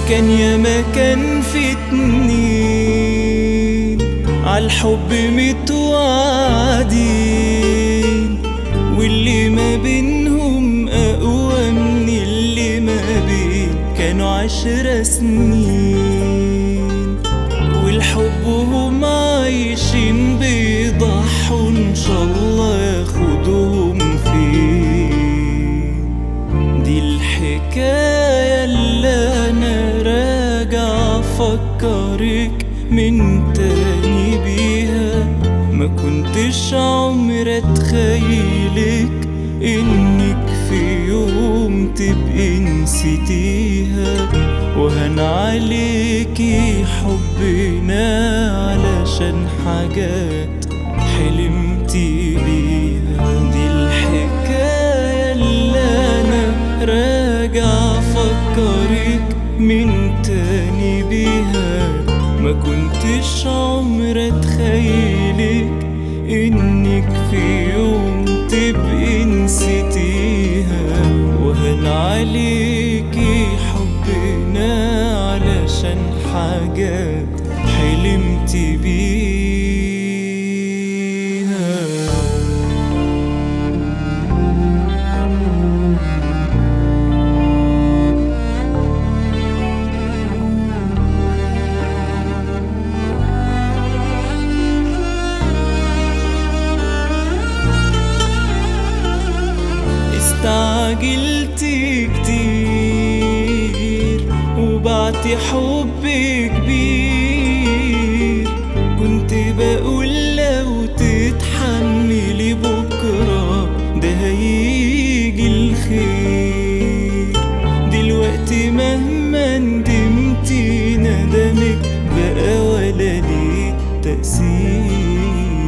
كان يا مكان في اتنين عالحب متوعدين واللي ما بينهم أقوى من اللي ما بين كانوا عشر سنين والحب هم عايشين بيضحوا إن شاء الله ياخدهم فين دي الحكاية اللي أنا راجع أفكرك من تاني بيها ما كنتش عمري أتخيلك إنك في يوم تبقي نسيتيها وهن عليكي حبنا علشان حاجات حلمتي بيها دي الحكاية اللي أنا راجع أفكرك من تاني بيها ما كنتش عمري أتخيلك إنك في يوم تبقي نسيتيها وهن عليكي حبنا علشان حاجات حلمتي بيها استعجلت كتير وبعتي حب كبير كنت بقول لو تتحملي بكرة ده هيجي الخير دلوقتي مهما ندمتي ندمك بقى ولا ليه تأثير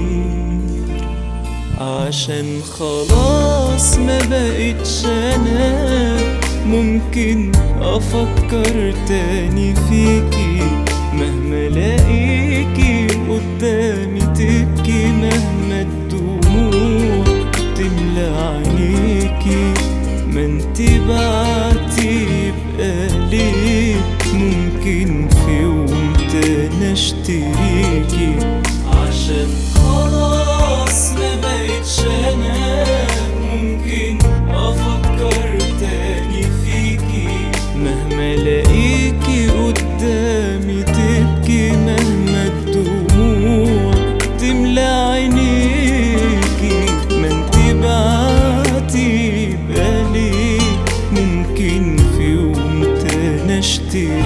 عشان خلاص ما بقتش انا ممكن افكر تاني فيكي مهما الاقيكي قدامي تبكي مهما الدموع تملى عينيكي ما انت بعتي يبقى ليه ممكن في يوم تاني اشتريكي عشان خلاص ما بقتش انا ممكن افكر تاني فيكي مهما الاقيكي قدامي تبكي مهما الدموع تملى عينيكي ما انت بعتي يبقى ليه ممكن في يوم تاني اشتري